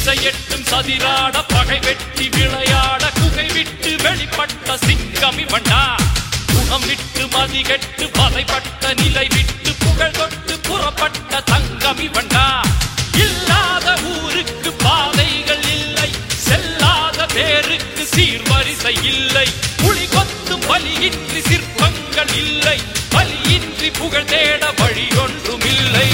திசையெட்டும் சதிராட பகை வெட்டி விளையாட குகை விட்டு வெளிப்பட்ட சிங்கம் இவண்டா குணம் விட்டு மதிகெட்டு வதைப்பட்ட நிலை விட்டு புகழ் தொட்டு புறப்பட்ட தங்கம் இவண்டா இல்லாத ஊருக்கு பாதைகள் இல்லை செல்லாத பேருக்கு சீர்வரிசை இல்லை புலி கொத்தும் பலியின்றி சிற்பங்கள் இல்லை பலியின்றி புகழ் தேட வழி ஒன்றும் இல்லை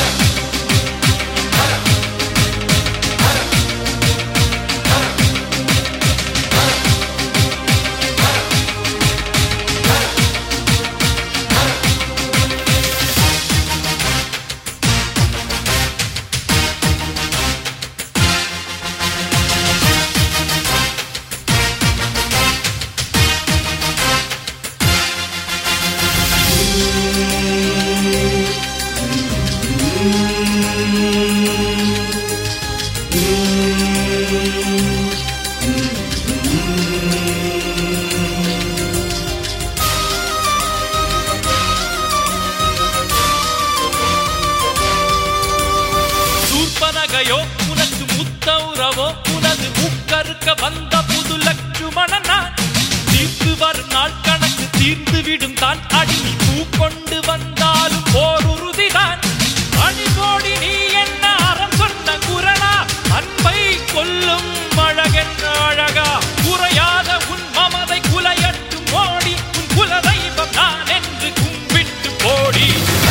சூர்பனகையோ உனக்கு முத்தௌரவோ உனது முக்கருக்க வந்த புது லட்சுமணன் நான் தீர்த்து வரும் நாள் கணக்கு தீர்ந்து விடும் தான் அடி நீ பூ கொண்டு வந்தாலும் போர் உறுதிதான் அணிபோடி நீ என்ன அறம் சொன்ன குரலா அன்பை கொல்லும் அழகென்ன அழகா குறையாத உன் மமதை குலையட்டும் ஓடி உன் குலதெய்வம் நான் என்று கும்பிட்டு போடி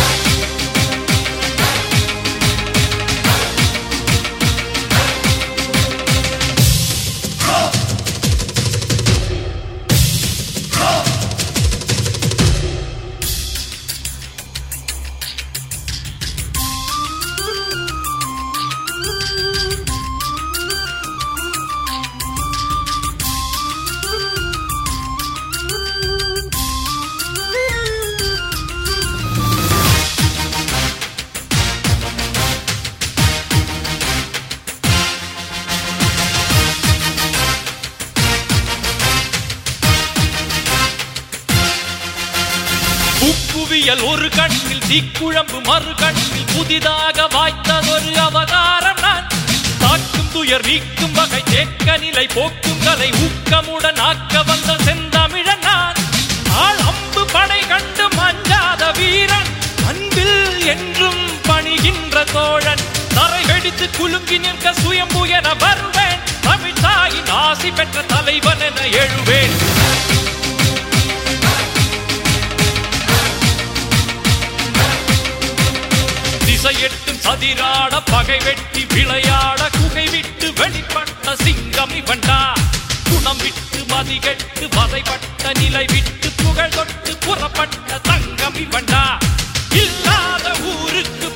உப்புவியல் ஒரு கண்ணில் தீக்குழம்பு மறு கண்ணில் புதிதாக வாய்த்ததொரு அவதாரம் நான் தாக்கும் துயர் நீக்கும் வகை தேக்க நிலை போக்கும் கலை ஊக்கமுடன் ஆக்க வந்த செந்தமிழன் நான் ஆள் அம்பு படை கண்டு மஞ்சாத வீரன் அன்பில் என்றும் பணிகின்ற தோழன் தரை வெடித்து குலுங்கி நிற்க சுயம்பு என வருவேன் தமிழ் தாயின் ஆசி பெற்ற தலைவன் என எழுவேன் திசையெட்டும் சதிராட பகை வெட்டி விளையாட குகை விட்டு வெளிப்பட்ட சிங்கம் இவண்டா குணம் விட்டு மதிகெட்டு வதைப்பட்ட நிலை விட்டு புகழ் தொட்டு புறப்பட்ட தங்கம் இவண்டா இல்லாத ஊருக்கு